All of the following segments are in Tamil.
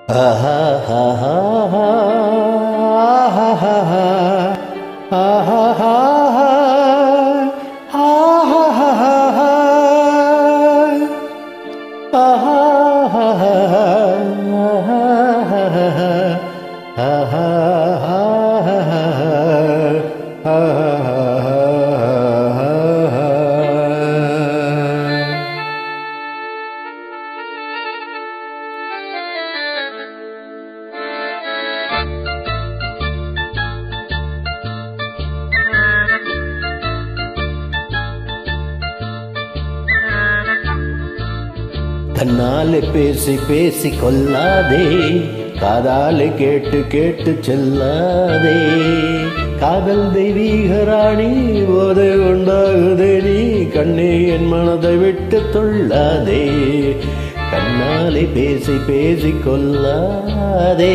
தன்னாலே பேசி பேசி கொல்லாதே காதாலே கேட்டு கேட்டு செல்லாதே காதல் தெய்வீக ராணி போதை உண்டாகுதே நீ கண்ணே என் மனதை விட்டு தொல்லாதே கண்ணாலே பேசி பேசி கொல்லாதே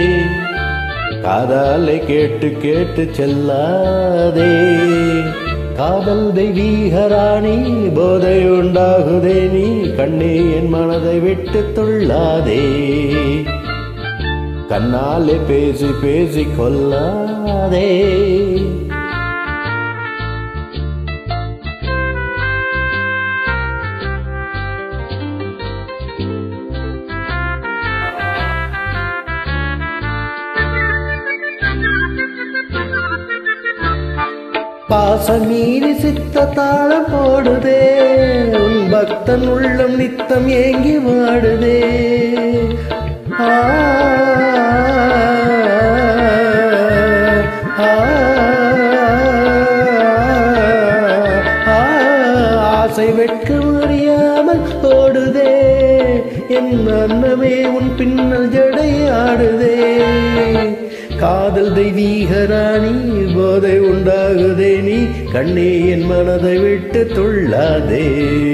காதாலே கேட்டு கேட்டு செல்லாதே காதல் தெய்வீக ராணி போதை உண்டாகுதே நீ கண்ணே என் மனதை விட்டு தொல்லாதே கண்ணாலே பேசி பேசி கொல்லாதே பாசம் மீறி சித்த தாளம் போடுதே உன் பக்தன் உள்ளம் நித்தம் ஏங்கி வாடுதே ஆ, ஆ, ஆ, ஆசை வெட்கம் அறியாமல் ஓடுதே என் அன்னமே உன் பின்னல் ஜடை ஆடுதே காதல் தெய்வீக ராணி போதை உண்டாகுதே நீ கண்ணே என் மனதை விட்டு துள்ளாதே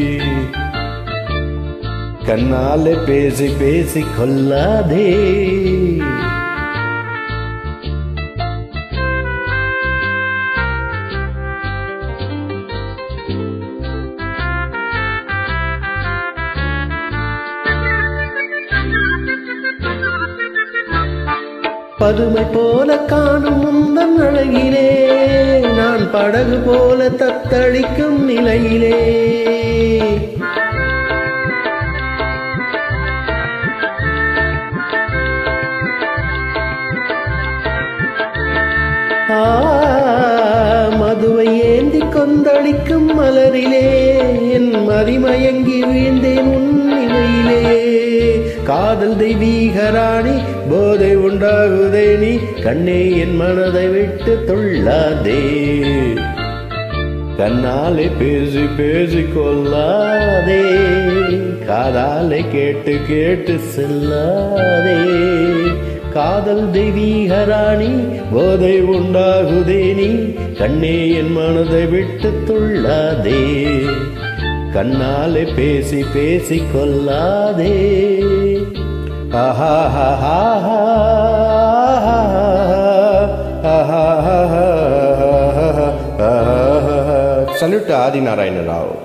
கண்ணாலே பேசி பேசி கொல்லாதே பதுமை போல காணும் முந்தன் அழகிலே நான் படகு போல தத்தளிக்கும் நிலையிலே ஆ, மதுவை ஏந்தி கொந்தளிக்கும் மலரிலே என் மதிமயங்கி வீழ்ந்தேன் உன் நிலையிலே காதல் தெய்வீக ராணி போதை உண்டாகுதே நீ கண்ணே என் மனதை விட்டு தொள்ளாதே கண்ணாலே பேசி பேசி கொள்ளாதே காதாலே கேட்டு கேட்டு செல்லாதே காதல் தெய்வீக ராணி போதை உண்டாகுதே நீ கண்ணே என் மனதை விட்டு துள்ளாதே கண்ணாலே பேசி பேசி கொல்லாதே ஆஹா சல்யூட் ஆதிநாராயண ராவ்